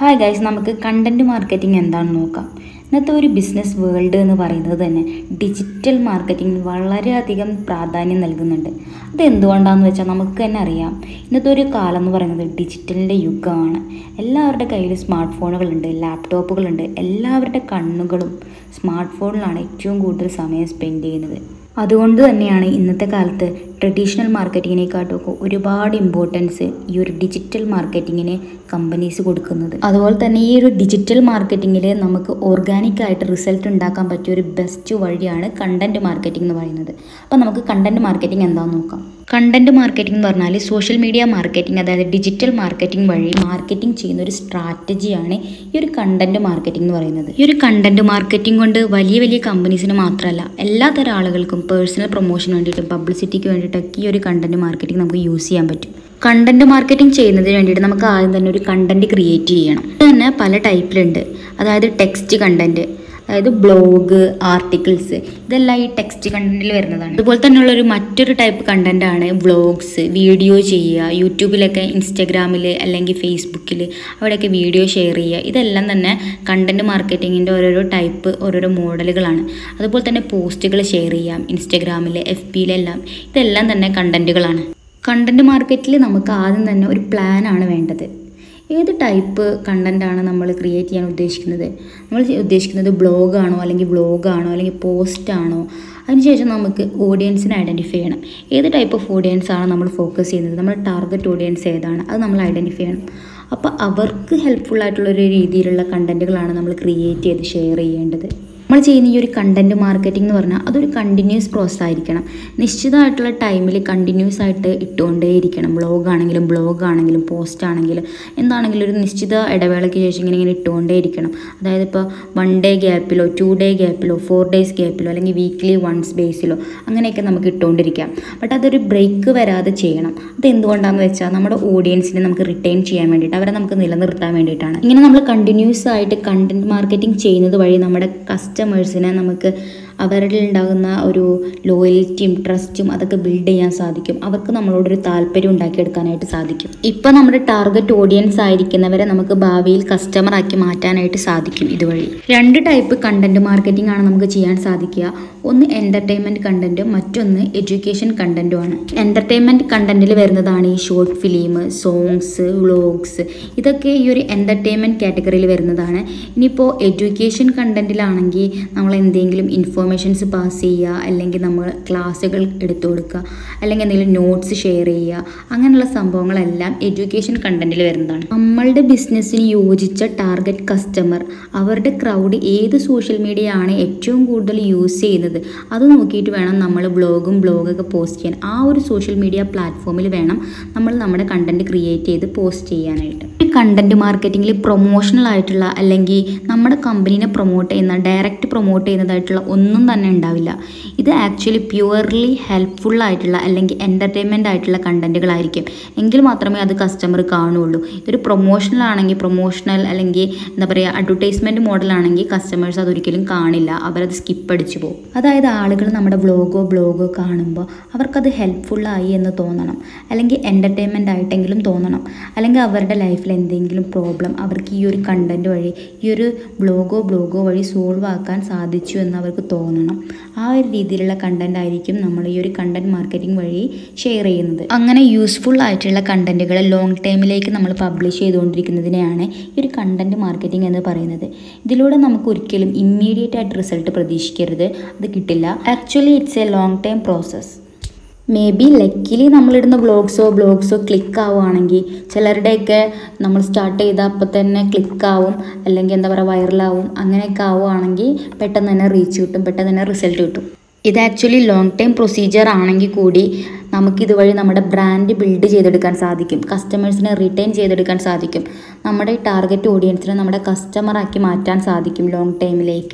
hi guys നമുക്ക് content marketing എന്താണെന്ന് നോക്കാം ഇന്നത്തെ ഒരു ബിസിനസ് വേൾഡ് എന്ന് പറയുന്നത് തന്നെ ഡിജിറ്റൽ മാർക്കറ്റിംഗിന് വളരെയധികം പ്രാധാന്യം നൽകുന്നുണ്ട് അത് എന്തുകൊണ്ടാണെന്ന് വെച്ചാൽ നമുക്ക് തന്നെ അറിയാം ഇന്നത്തെ ഒരു കാലം എന്ന് പറയുന്നത് ഡിജിറ്റലിൻ്റെ യുഗമാണ് എല്ലാവരുടെ കയ്യിൽ സ്മാർട്ട് ഫോണുകളുണ്ട് ലാപ്ടോപ്പുകളുണ്ട് എല്ലാവരുടെ കണ്ണുകളും സ്മാർട്ട് ഫോണിലാണ് ഏറ്റവും കൂടുതൽ സമയം സ്പെൻഡ് ചെയ്യുന്നത് അതുകൊണ്ട് തന്നെയാണ് ഇന്നത്തെ കാലത്ത് ട്രഡീഷണൽ മാർക്കറ്റിങ്ങിനെക്കാട്ടൊക്കെ ഒരുപാട് ഇമ്പോർട്ടൻസ് ഈ ഒരു ഡിജിറ്റൽ മാർക്കറ്റിങ്ങിന് കമ്പനീസ് കൊടുക്കുന്നത് അതുപോലെ തന്നെ ഈ ഒരു ഡിജിറ്റൽ മാർക്കറ്റിങ്ങിൽ നമുക്ക് ഓർഗാനിക് ആയിട്ട് റിസൾട്ട് ഉണ്ടാക്കാൻ പറ്റിയ ഒരു ബെസ്റ്റ് വഴിയാണ് കണ്ടന്റ് മാർക്കറ്റിംഗ് എന്ന് പറയുന്നത് അപ്പോൾ നമുക്ക് കണ്ടന്റ് മാർക്കറ്റിംഗ് എന്താണെന്ന് നോക്കാം കണ്ടന്റ് മാർക്കറ്റിംഗ് എന്ന് പറഞ്ഞാൽ സോഷ്യൽ മീഡിയ മാർക്കറ്റിംഗ് അതായത് ഡിജിറ്റൽ മാർക്കറ്റിംഗ് വഴി മാർക്കറ്റിംഗ് ചെയ്യുന്ന ഒരു സ്ട്രാറ്റജിയാണ് ഈ ഒരു കണ്ടന്റ് മാർക്കറ്റിംഗ് എന്ന് പറയുന്നത് ഈ ഒരു കണ്ടന്റ് മാർക്കറ്റിംഗ് കൊണ്ട് വലിയ വലിയ കമ്പനീസിന് മാത്രമല്ല എല്ലാ തരം ആളുകൾക്കും പേഴ്സണൽ പ്രൊമോഷന് വേണ്ടിയിട്ടും പബ്ലിസിറ്റിക്ക് വേണ്ടിയിട്ടൊക്കെ ഈ ഒരു കണ്ടന്റ് മാർക്കറ്റിംഗ് നമുക്ക് യൂസ് ചെയ്യാൻ പറ്റും കണ്ടന്റ് മാർക്കറ്റിംഗ് ചെയ്യുന്നതിന് വേണ്ടിയിട്ട് നമുക്ക് ആദ്യം തന്നെ ഒരു കണ്ടന്റ് ക്രിയേറ്റ് ചെയ്യണം ഇത് തന്നെ പല ടൈപ്പിലുണ്ട് അതായത് ടെക്സ്റ്റ് കണ്ടന്റ് അതായത് ബ്ലോഗ് ആർട്ടിക്കിൾസ് ഇതെല്ലാം ഈ ടെക്സ്റ്റ് കണ്ടന്റിൽ വരുന്നതാണ് അതുപോലെ തന്നെയുള്ള ഒരു മറ്റൊരു ടൈപ്പ് കണ്ടന്റ് ആണ് വ്ളോഗ്സ് വീഡിയോ ചെയ്യുക യൂട്യൂബിലൊക്കെ ഇൻസ്റ്റഗ്രാമിൽ അല്ലെങ്കിൽ ഫേസ്ബുക്കിൽ അവിടെയൊക്കെ വീഡിയോ ഷെയർ ചെയ്യുക ഇതെല്ലാം തന്നെ കണ്ടന്റ് മാർക്കറ്റിങ്ങിൻ്റെ ഓരോരോ ടൈപ്പ് ഓരോരോ മോഡലുകളാണ് അതുപോലെ തന്നെ പോസ്റ്റുകൾ ഷെയർ ചെയ്യാം ഇൻസ്റ്റഗ്രാമിൽ എഫ് പിയിലെല്ലാം ഇതെല്ലാം തന്നെ കണ്ടന്റുകളാണ് കണ്ടന്റ് മാർക്കറ്റിൽ നമുക്ക് ആദ്യം തന്നെ ഒരു പ്ലാനാണ് വേണ്ടത് ഏത് ടൈപ്പ് കണ്ടൻ്റാണ് നമ്മൾ ക്രിയേറ്റ് ചെയ്യാൻ ഉദ്ദേശിക്കുന്നത് നമ്മൾ ഉദ്ദേശിക്കുന്നത് ബ്ലോഗാണോ അല്ലെങ്കിൽ വ്ളോഗാണോ അല്ലെങ്കിൽ പോസ്റ്റാണോ അതിനുശേഷം നമുക്ക് ഓഡിയൻസിനെ ഐഡൻറ്റിഫൈ ചെയ്യണം ഏത് ടൈപ്പ് ഓഫ് ഓഡിയൻസ് ആണ് നമ്മൾ ഫോക്കസ് ചെയ്യുന്നത് നമ്മുടെ ടാർഗറ്റ് ഓഡിയൻസ് ഏതാണ് അത് നമ്മൾ ഐഡൻറ്റിഫൈ ചെയ്യണം അപ്പോൾ അവർക്ക് ഹെൽപ്ഫുൾ ആയിട്ടുള്ള ഒരു രീതിയിലുള്ള കണ്ടൻറ്റുകളാണ് നമ്മൾ ക്രിയേറ്റ് ചെയ്ത് ഷെയർ ചെയ്യേണ്ടത് നമ്മൾ ചെയ്യുന്ന ഈ ഒരു കണ്ടൻറ് മാർക്കറ്റിംഗ് എന്ന് പറഞ്ഞാൽ അതൊരു കണ്ടിന്യൂസ് പ്രോസസ് ആയിരിക്കണം നിശ്ചിതമായിട്ടുള്ള ടൈമിൽ കണ്ടിന്യൂസ് ആയിട്ട് ഇട്ടുകൊണ്ടേയിരിക്കണം ബ്ലോഗ് ആണെങ്കിലും ബ്ലോഗ് ആണെങ്കിലും പോസ്റ്റ് ആണെങ്കിലും എന്താണെങ്കിലും ഒരു നിശ്ചിത ഇടവേളയ്ക്ക് ശേഷം ഇങ്ങനെ ഇങ്ങനെ ഇട്ടുകൊണ്ടേയിരിക്കണം അതായത് ഇപ്പോൾ വൺ ഡേ ഗ്യാപ്പിലോ ടു ഡേ ഗ്യാപ്പിലോ ഫോർ ഡേയ്സ് ഗ്യാപ്പിലോ അല്ലെങ്കിൽ വീക്ക്ലി വൺസ് ബേസിലോ അങ്ങനെയൊക്കെ നമുക്ക് ഇട്ടുകൊണ്ടിരിക്കാം ബട്ട് അതൊരു ബ്രേക്ക് വരാതെ ചെയ്യണം അത് എന്തുകൊണ്ടാണെന്ന് വെച്ചാൽ നമ്മുടെ ഓഡിയൻസിനെ നമുക്ക് റിട്ടൈൻ ചെയ്യാൻ വേണ്ടിയിട്ട് അവരെ നമുക്ക് നിലനിർത്താൻ വേണ്ടിയിട്ടാണ് ഇങ്ങനെ നമ്മൾ കണ്ടിന്യൂസ് ആയിട്ട് കണ്ടൻറ് മാർക്കറ്റിംഗ് ചെയ്യുന്നത് വഴി നമ്മുടെ കസ്റ്റമേഴ്സിനെ നമുക്ക് അവരിൽ ഉണ്ടാകുന്ന ഒരു ലോയൽറ്റിയും ട്രസ്റ്റും അതൊക്കെ ബിൽഡ് ചെയ്യാൻ സാധിക്കും അവർക്ക് നമ്മളോടൊരു താല്പര്യം ഉണ്ടാക്കിയെടുക്കാനായിട്ട് സാധിക്കും ഇപ്പോൾ നമ്മുടെ ടാർഗറ്റ് ഓഡിയൻസ് ആയിരിക്കുന്നവരെ നമുക്ക് ഭാവിയിൽ കസ്റ്റമർ ആക്കി മാറ്റാനായിട്ട് സാധിക്കും ഇതുവഴി രണ്ട് ടൈപ്പ് കണ്ടന്റ് മാർക്കറ്റിംഗ് ആണ് നമുക്ക് ചെയ്യാൻ സാധിക്കുക ഒന്ന് എൻ്റർടൈൻമെൻറ്റ് കണ്ടൻറ്റും മറ്റൊന്ന് എഡ്യൂക്കേഷൻ കണ്ടൻറ്റുമാണ് എൻ്റർടൈൻമെൻറ്റ് കണ്ടൻറ്റിൽ വരുന്നതാണ് ഈ ഷോർട്ട് ഫിലിം സോങ്സ് വ്ളോഗ്സ് ഇതൊക്കെ ഈ ഒരു എൻ്റർടൈൻമെൻറ്റ് കാറ്റഗറിയിൽ വരുന്നതാണ് ഇനിയിപ്പോൾ എഡ്യൂക്കേഷൻ കണ്ടൻറ്റിലാണെങ്കിൽ നമ്മൾ എന്തെങ്കിലും ഇൻഫോർമേഷൻസ് പാസ് ചെയ്യുക അല്ലെങ്കിൽ നമ്മൾ ക്ലാസ്സുകൾ എടുത്തു കൊടുക്കുക അല്ലെങ്കിൽ എന്തെങ്കിലും നോട്ട്സ് ഷെയർ ചെയ്യുക അങ്ങനെയുള്ള സംഭവങ്ങളെല്ലാം എഡ്യൂക്കേഷൻ കണ്ടൻറ്റിൽ വരുന്നതാണ് നമ്മളുടെ ബിസിനസ്സിന് യോജിച്ച ടാർഗറ്റ് കസ്റ്റമർ അവരുടെ ക്രൗഡ് ഏത് സോഷ്യൽ മീഡിയ ആണ് ഏറ്റവും കൂടുതൽ യൂസ് ചെയ്യുന്നത് അത് നോക്കിയിട്ട് വേണം നമ്മൾ ബ്ലോഗും ബ്ലോഗൊക്കെ പോസ്റ്റ് ചെയ്യാൻ ആ ഒരു സോഷ്യൽ മീഡിയ പ്ലാറ്റ്ഫോമിൽ വേണം നമ്മൾ നമ്മുടെ കണ്ടൻറ്റ് ക്രിയേറ്റ് ചെയ്ത് പോസ്റ്റ് ചെയ്യാനായിട്ട് ഈ കണ്ടൻറ്റ് മാർക്കറ്റിങ്ങിൽ പ്രൊമോഷണൽ ആയിട്ടുള്ള അല്ലെങ്കിൽ നമ്മുടെ കമ്പനീനെ പ്രൊമോട്ട് ചെയ്യുന്ന ഡയറക്റ്റ് പ്രൊമോട്ട് ചെയ്യുന്നതായിട്ടുള്ള ഒന്നും തന്നെ ഉണ്ടാവില്ല ഇത് ആക്ച്വലി പ്യുവർലി ഹെൽപ്ഫുൾ ആയിട്ടുള്ള അല്ലെങ്കിൽ എൻ്റർടൈൻമെൻ്റ് ആയിട്ടുള്ള കണ്ടൻറ്റുകളായിരിക്കും എങ്കിൽ മാത്രമേ അത് കസ്റ്റമർ കാണുള്ളൂ ഇതൊരു പ്രൊമോഷണൽ ആണെങ്കിൽ പ്രൊമോഷണൽ അല്ലെങ്കിൽ എന്താ പറയുക അഡ്വർടൈസ്മെൻറ്റ് മോഡലാണെങ്കിൽ കസ്റ്റമേഴ്സ് അതൊരിക്കലും കാണില്ല അവരത് സ്കിപ്പ് അടിച്ചു പോകും അതായത് ആളുകൾ നമ്മുടെ വ്ളോഗോ ബ്ലോഗോ കാണുമ്പോൾ അവർക്കത് ഹെൽപ്ഫുള്ളായി എന്ന് തോന്നണം അല്ലെങ്കിൽ എൻ്റർടൈൻമെൻ്റ് ആയിട്ടെങ്കിലും തോന്നണം അല്ലെങ്കിൽ അവരുടെ ലൈഫിൽ എന്തെങ്കിലും പ്രോബ്ലം അവർക്ക് ഈ ഒരു കണ്ടൻറ്റ് വഴി ഈ ഒരു ബ്ലോഗോ ബ്ലോഗോ വഴി സോൾവ് ആക്കാൻ സാധിച്ചു എന്ന് അവർക്ക് തോന്നണം ആ ഒരു രീതിയിലുള്ള കണ്ടൻ്റ് ആയിരിക്കും നമ്മൾ ഈ ഒരു കണ്ടൻറ് മാർക്കറ്റിംഗ് വഴി ഷെയർ ചെയ്യുന്നത് അങ്ങനെ യൂസ്ഫുൾ ആയിട്ടുള്ള കണ്ടൻറ്റുകൾ ലോങ് ടൈമിലേക്ക് നമ്മൾ പബ്ലിഷ് ചെയ്തുകൊണ്ടിരിക്കുന്നതിനെയാണ് ഈ ഒരു കണ്ടൻറ് മാർക്കറ്റിംഗ് എന്ന് പറയുന്നത് ഇതിലൂടെ നമുക്ക് ഒരിക്കലും ഇമ്മീഡിയറ്റ് ആയിട്ട് റിസൾട്ട് പ്രതീക്ഷിക്കരുത് അത് കിട്ടില്ല actually it's a long time process may be luckily നമ്മളിടുന്ന ബ്ലോഗ്സോ ബ്ലോഗ്സോ ക്ലിക്ക് ആവുകയാണെങ്കിൽ ചിലരുടെയൊക്കെ നമ്മൾ സ്റ്റാർട്ട് ചെയ്താൽ അപ്പം തന്നെ ക്ലിക്ക് ആവും അല്ലെങ്കിൽ എന്താ പറയുക വൈറലാവും അങ്ങനെയൊക്കെ ആവുകയാണെങ്കിൽ പെട്ടെന്ന് തന്നെ റീച്ച് കിട്ടും പെട്ടെന്ന് തന്നെ റിസൾട്ട് കിട്ടും ഇത് ആക്ച്വലി ലോങ് ടൈം പ്രൊസീജിയർ ആണെങ്കിൽ കൂടി നമുക്ക് ഇതുവഴി നമ്മുടെ ബ്രാൻഡ് ബിൽഡ് ചെയ്തെടുക്കാൻ സാധിക്കും കസ്റ്റമേഴ്സിനെ റിട്ടൈൻ ചെയ്തെടുക്കാൻ സാധിക്കും നമ്മുടെ ടാർഗറ്റ് ഓഡിയൻസിനെ നമ്മുടെ കസ്റ്റമറാക്കി മാറ്റാൻ സാധിക്കും ലോങ് ടൈമിലേക്ക്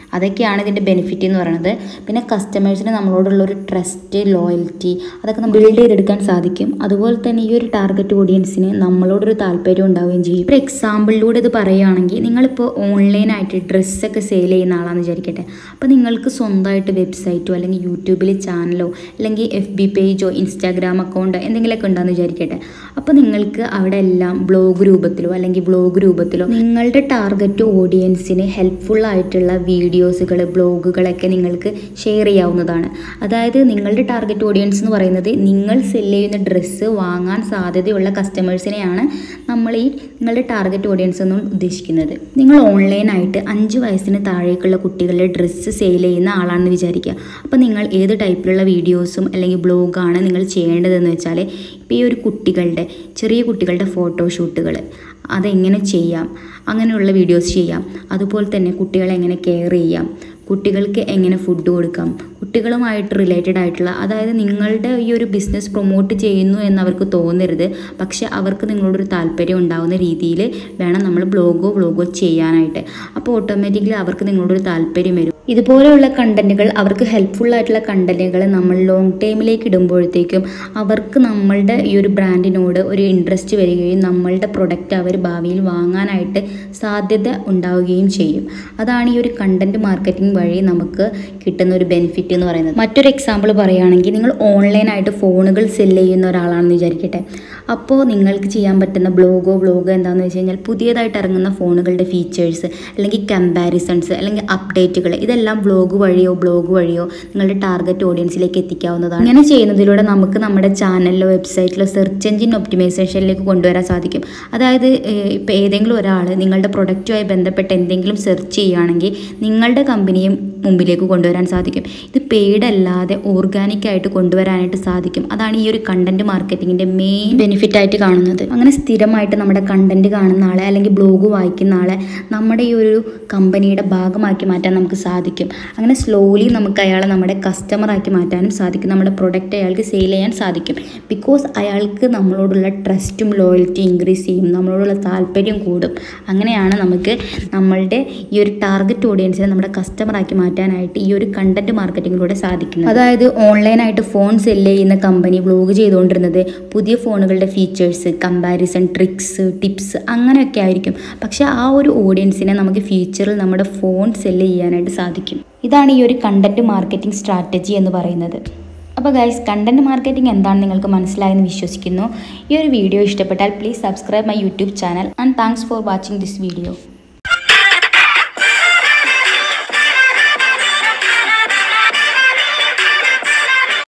അതൊക്കെയാണ് ഇതിൻ്റെ ബെനിഫിറ്റ് എന്ന് പറയുന്നത് പിന്നെ കസ്റ്റമേഴ്സിന് നമ്മളോടുള്ള ഒരു ട്രസ്റ്റ് ലോയൽറ്റി അതൊക്കെ നമ്മൾ ബിൽഡ് ചെയ്തെടുക്കാൻ സാധിക്കും അതുപോലെ തന്നെ ഈ ഒരു ടാർഗറ്റ് ഓഡിയൻസിന് നമ്മളോടൊരു താല്പര്യം ഉണ്ടാവുകയും ചെയ്യും ഒരു എക്സാമ്പിളിലൂടെ ഇത് പറയുകയാണെങ്കിൽ നിങ്ങളിപ്പോൾ ഓൺലൈനായിട്ട് ഡ്രസ്സൊക്കെ സെയിൽ ചെയ്യുന്ന ആളാണെന്ന് വിചാരിക്കട്ടെ അപ്പോൾ നിങ്ങൾക്ക് സ്വന്തമായിട്ട് വെബ്സൈറ്റോ അല്ലെങ്കിൽ യൂട്യൂബിൽ ചാനലോ അല്ലെങ്കിൽ എഫ് ബി പേജോ ഇൻസ്റ്റാഗ്രാം അക്കൗണ്ട് എന്തെങ്കിലുമൊക്കെ ഉണ്ടെന്ന് വിചാരിക്കട്ടെ അപ്പോൾ നിങ്ങൾക്ക് അവിടെ എല്ലാം ബ്ലോഗ് രൂപത്തിലോ അല്ലെങ്കിൽ വ്ലോഗ് രൂപത്തിലോ നിങ്ങളുടെ ടാർഗറ്റ് ഓഡിയൻസിന് ഹെൽപ്ഫുൾ ആയിട്ടുള്ള വീഡിയോസുകൾ ബ്ലോഗുകളൊക്കെ നിങ്ങൾക്ക് ഷെയർ ചെയ്യാവുന്നതാണ് അതായത് നിങ്ങളുടെ ടാർഗറ്റ് ഓഡിയൻസ് എന്ന് പറയുന്നത് നിങ്ങൾ സെല് ചെയ്യുന്ന ഡ്രസ്സ് വാങ്ങാൻ സാധ്യതയുള്ള കസ്റ്റമേഴ്സിനെയാണ് നമ്മൾ ഈ നിങ്ങളുടെ ടാർഗറ്റ് ഓഡിയൻസ് എന്നും ഉദ്ദേശിക്കുന്നത് നിങ്ങൾ ഓൺലൈനായിട്ട് അഞ്ച് വയസ്സിന് താഴേക്കുള്ള കുട്ടികളുടെ ഡ്രസ്സ് സെയിൽ ചെയ്യുന്ന ആളാണെന്ന് വിചാരിക്കുക അപ്പോൾ നിങ്ങൾ ഏത് ടൈപ്പിലുള്ള വീഡിയോസും അല്ലെങ്കിൽ ബ്ലോഗാണ് നിങ്ങൾ ചെയ്യേണ്ടതെന്ന് വെച്ചാൽ ഇപ്പോൾ ഈ ഒരു കുട്ടികളുടെ ചെറിയ കുട്ടികളുടെ ഫോട്ടോഷൂട്ടുകൾ അതെങ്ങനെ ചെയ്യാം അങ്ങനെയുള്ള വീഡിയോസ് ചെയ്യാം അതുപോലെ തന്നെ കുട്ടികളെ എങ്ങനെ കെയർ ചെയ്യാം കുട്ടികൾക്ക് എങ്ങനെ ഫുഡ് കൊടുക്കാം കുട്ടികളുമായിട്ട് റിലേറ്റഡ് ആയിട്ടുള്ള അതായത് നിങ്ങളുടെ ഈ ഒരു ബിസിനസ് പ്രൊമോട്ട് ചെയ്യുന്നു എന്ന് അവർക്ക് തോന്നരുത് പക്ഷെ അവർക്ക് നിങ്ങളോടൊരു താല്പര്യം ഉണ്ടാകുന്ന രീതിയിൽ വേണം നമ്മൾ ബ്ലോഗോ വ്ലോഗോ ചെയ്യാനായിട്ട് അപ്പോൾ ഓട്ടോമാറ്റിക്കലി അവർക്ക് നിങ്ങളോടൊരു താല്പര്യം വരും ഇതുപോലെയുള്ള കണ്ടന്റുകൾ അവർക്ക് ഹെൽപ്ഫുൾ ആയിട്ടുള്ള കണ്ടന്റുകൾ നമ്മൾ ലോങ് ടൈമിലേക്ക് ഇടുമ്പോഴത്തേക്കും അവർക്ക് നമ്മളുടെ ഈ ഒരു ബ്രാൻഡിനോട് ഒരു ഇൻട്രസ്റ്റ് വരികയും നമ്മളുടെ പ്രൊഡക്റ്റ് അവർ ഭാവിയിൽ വാങ്ങാനായിട്ട് സാധ്യത ഉണ്ടാവുകയും ചെയ്യും അതാണ് ഈ ഒരു കണ്ടന്റ് മാർക്കറ്റിംഗ് വഴി നമുക്ക് കിട്ടുന്ന ഒരു ബെനിഫിറ്റ് എന്ന് പറയുന്നത് മറ്റൊരു എക്സാമ്പിൾ പറയുകയാണെങ്കിൽ നിങ്ങൾ ഓൺലൈനായിട്ട് ഫോണുകൾ സെല് ചെയ്യുന്ന ഒരാളാണെന്ന് വിചാരിക്കട്ടെ അപ്പോൾ നിങ്ങൾക്ക് ചെയ്യാൻ പറ്റുന്ന ബ്ലോഗോ വ്ലോഗോ എന്താണെന്ന് വെച്ച് കഴിഞ്ഞാൽ പുതിയതായിട്ട് ഇറങ്ങുന്ന ഫോണുകളുടെ ഫീച്ചേഴ്സ് അല്ലെങ്കിൽ കമ്പാരിസൺസ് അല്ലെങ്കിൽ അപ്ഡേറ്റുകൾ ഇതെല്ലാം വ്ലോഗ് വഴിയോ ബ്ലോഗ് വഴിയോ നിങ്ങളുടെ ടാർഗറ്റ് ഓഡിയൻസിലേക്ക് എത്തിക്കാവുന്നതാണ് ഇങ്ങനെ ചെയ്യുന്നതിലൂടെ നമുക്ക് നമ്മുടെ ചാനലിലോ വെബ്സൈറ്റിലോ സെർച്ച് എഞ്ചിൻ ഒപ്റ്റിമൈസേഷനിലേക്ക് കൊണ്ടുവരാൻ സാധിക്കും അതായത് ഇപ്പോൾ ഏതെങ്കിലും ഒരാൾ നിങ്ങളുടെ പ്രൊഡക്റ്റുമായി ബന്ധപ്പെട്ട് എന്തെങ്കിലും സെർച്ച് ചെയ്യുകയാണെങ്കിൽ നിങ്ങളുടെ കമ്പനിയും മുമ്പിലേക്ക് കൊണ്ടുവരാൻ സാധിക്കും ഇത് പെയ്ഡ് അല്ലാതെ ഓർഗാനിക് ആയിട്ട് കൊണ്ടുവരാനായിട്ട് സാധിക്കും അതാണ് ഈ ഒരു കണ്ടന്റ് മാർക്കറ്റിങ്ങിന്റെ മെയിൻ ബെനിഫിറ്റ് ആയിട്ട് കാണുന്നത് അങ്ങനെ സ്ഥിരമായിട്ട് നമ്മുടെ കണ്ടന്റ് കാണുന്ന ആളെ അല്ലെങ്കിൽ ബ്ലോഗ് വായിക്കുന്ന ആളെ നമ്മുടെ ഈ ഒരു കമ്പനിയുടെ ഭാഗമാക്കി മാറ്റാൻ നമുക്ക് സാധിക്കും അങ്ങനെ സ്ലോലി നമുക്ക് അയാളെ നമ്മുടെ കസ്റ്റമറാക്കി മാറ്റാനും സാധിക്കും നമ്മുടെ പ്രൊഡക്റ്റ് അയാൾക്ക് സെയിൽ ചെയ്യാൻ സാധിക്കും ബിക്കോസ് അയാൾക്ക് നമ്മളോടുള്ള ട്രസ്റ്റും ലോയൽറ്റി ഇൻക്രീസ് ചെയ്യും നമ്മളോടുള്ള താല്പര്യം കൂടും അങ്ങനെയാണ് നമുക്ക് നമ്മളുടെ ഈ ഒരു ടാർഗറ്റ് ഓഡിയൻസിനെ നമ്മുടെ കസ്റ്റമറാക്കി മാറ്റാനായിട്ട് ഈ ഒരു കണ്ടന്റ് മാർക്കറ്റിങ്ങിലൂടെ സാധിക്കുന്നത് അതായത് ഓൺലൈനായിട്ട് ഫോൺ സെല്ല് ചെയ്യുന്ന കമ്പനി വ്ലോഗ് ചെയ്തുകൊണ്ടിരുന്നത് പുതിയ ഫോണുകളുടെ ഫീച്ചേഴ്സ് കമ്പാരിസൺ ട്രിക്സ് ടിപ്സ് അങ്ങനെയൊക്കെ ആയിരിക്കും പക്ഷേ ആ ഒരു ഓഡിയൻസിനെ നമുക്ക് ഫ്യൂച്ചറിൽ നമ്മുടെ ഫോൺ സെല്ല് ചെയ്യാനായിട്ട് സാധിക്കും ഇതാണ് ഈ ഒരു കണ്ടന്റ് മാർക്കറ്റിംഗ് സ്ട്രാറ്റജി എന്ന് പറയുന്നത് അപ്പോൾ ഗൈസ് കണ്ടന്റ് മാർക്കറ്റിംഗ് എന്താണ് നിങ്ങൾക്ക് മനസ്സിലായെന്ന് വിശ്വസിക്കുന്നു ഈ ഒരു വീഡിയോ ഇഷ്ടപ്പെട്ടാൽ please subscribe my YouTube channel and thanks for watching this video